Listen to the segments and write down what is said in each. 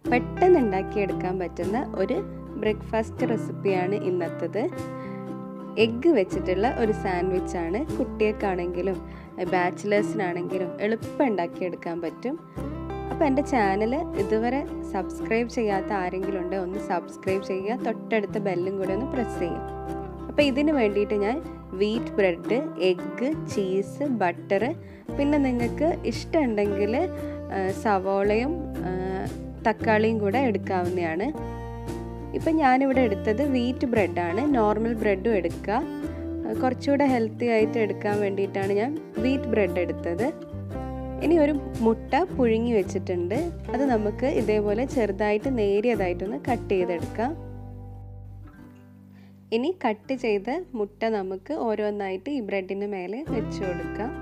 പെട്ടെന്ന് ഉണ്ടാക്കിയെടുക്കാൻ പറ്റുന്ന ഒരു ബ്രേക്ക്ഫാസ്റ്റ് റെസിപ്പിയാണ് ഇന്നത്തത് എഗ്ഗ് വെച്ചിട്ടുള്ള ഒരു സാൻഡ്വിച്ചാണ് കുട്ടികൾക്കാണെങ്കിലും ബാച്ചിലേഴ്സിനാണെങ്കിലും എളുപ്പം ഉണ്ടാക്കിയെടുക്കാൻ പറ്റും അപ്പോൾ എൻ്റെ ചാനൽ ഇതുവരെ സബ്സ്ക്രൈബ് ചെയ്യാത്ത ആരെങ്കിലും ഉണ്ടെങ്കിൽ ഒന്ന് സബ്സ്ക്രൈബ് ചെയ്യുക തൊട്ടടുത്ത ബെല്ലും കൂടെ ഒന്ന് പ്രസ് ചെയ്യുക അപ്പോൾ ഇതിന് വേണ്ടിയിട്ട് ഞാൻ wheat bread egg cheese butter പിന്നെ നിങ്ങൾക്ക് ഇഷ്ടമുണ്ടെങ്കിൽ സവോളയും തക്കാളിയും കൂടെ എടുക്കാവുന്നതാണ് ഇപ്പം ഞാനിവിടെ എടുത്തത് വീറ്റ് ബ്രെഡാണ് നോർമൽ ബ്രെഡും എടുക്കുക കുറച്ചുകൂടെ ഹെൽത്തി ആയിട്ട് എടുക്കാൻ വേണ്ടിയിട്ടാണ് ഞാൻ വീറ്റ് ബ്രെഡ് എടുത്തത് ഇനി ഒരു മുട്ട പുഴുങ്ങി വെച്ചിട്ടുണ്ട് അത് നമുക്ക് ഇതേപോലെ ചെറുതായിട്ട് നേരിയതായിട്ടൊന്ന് കട്ട് ചെയ്തെടുക്കാം ഇനി കട്ട് ചെയ്ത മുട്ട നമുക്ക് ഓരോന്നായിട്ട് ഈ ബ്രെഡിന് മേലെ വെച്ച് കൊടുക്കാം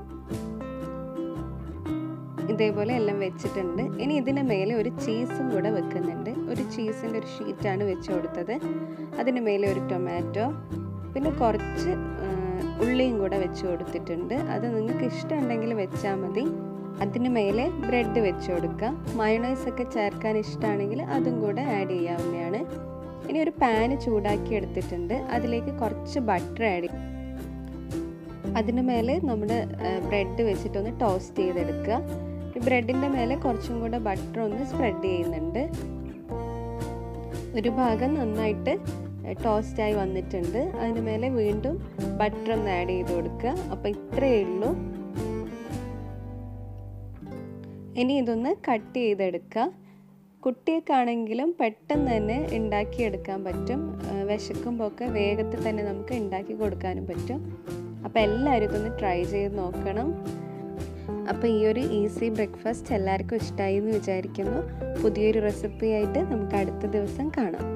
ഇതേപോലെ എല്ലാം വെച്ചിട്ടുണ്ട് ഇനി ഇതിന് മേലെ ഒരു ചീസും കൂടെ വെക്കുന്നുണ്ട് ഒരു ചീസിൻ്റെ ഒരു ഷീറ്റാണ് വെച്ച് കൊടുത്തത് അതിന് മേലെ ഒരു ടൊമാറ്റോ പിന്നെ കുറച്ച് ഉള്ളിയും കൂടെ വെച്ച് കൊടുത്തിട്ടുണ്ട് അത് നിങ്ങൾക്ക് ഇഷ്ടമുണ്ടെങ്കിൽ വെച്ചാൽ മതി അതിന് മേലെ ബ്രെഡ് വെച്ച് കൊടുക്കുക മയണൈസ് ഒക്കെ ചേർക്കാൻ ഇഷ്ടമാണെങ്കിൽ അതും കൂടെ ആഡ് ചെയ്യാവുന്നതാണ് ഇനി ഒരു പാന് ചൂടാക്കി എടുത്തിട്ടുണ്ട് അതിലേക്ക് കുറച്ച് ബട്ടർ ആഡ് ചെയ്യും അതിന് മേലെ നമ്മുടെ ബ്രെഡ് വെച്ചിട്ടൊന്ന് ടോസ്റ്റ് ചെയ്തെടുക്കുക ഈ ബ്രെഡിൻ്റെ മേലെ കുറച്ചും കൂടെ ബട്ടർ ഒന്ന് സ്പ്രെഡ് ചെയ്യുന്നുണ്ട് ഒരു ഭാഗം നന്നായിട്ട് ടോസ്റ്റായി വന്നിട്ടുണ്ട് അതിന് മേലെ വീണ്ടും ബട്ടർ ഒന്ന് ആഡ് ചെയ്ത് കൊടുക്കുക അപ്പോൾ ഇത്രയേ ഉള്ളൂ ഇനി ഇതൊന്ന് കട്ട് ചെയ്തെടുക്കുക കുട്ടിയൊക്കെയാണെങ്കിലും പെട്ടെന്ന് തന്നെ ഉണ്ടാക്കിയെടുക്കാൻ പറ്റും വിശക്കുമ്പോൾ ഒക്കെ വേഗത്തിൽ തന്നെ നമുക്ക് ഉണ്ടാക്കി കൊടുക്കാനും പറ്റും അപ്പോൾ എല്ലാവരും ഇതൊന്ന് ട്രൈ ചെയ്ത് നോക്കണം അപ്പോൾ ഈ ഒരു ഈസി ബ്രേക്ക്ഫാസ്റ്റ് എല്ലാവർക്കും ഇഷ്ടമായി എന്ന് വിചാരിക്കുന്നു പുതിയൊരു റെസിപ്പി ആയിട്ട് നമുക്ക് അടുത്ത ദിവസം കാണാം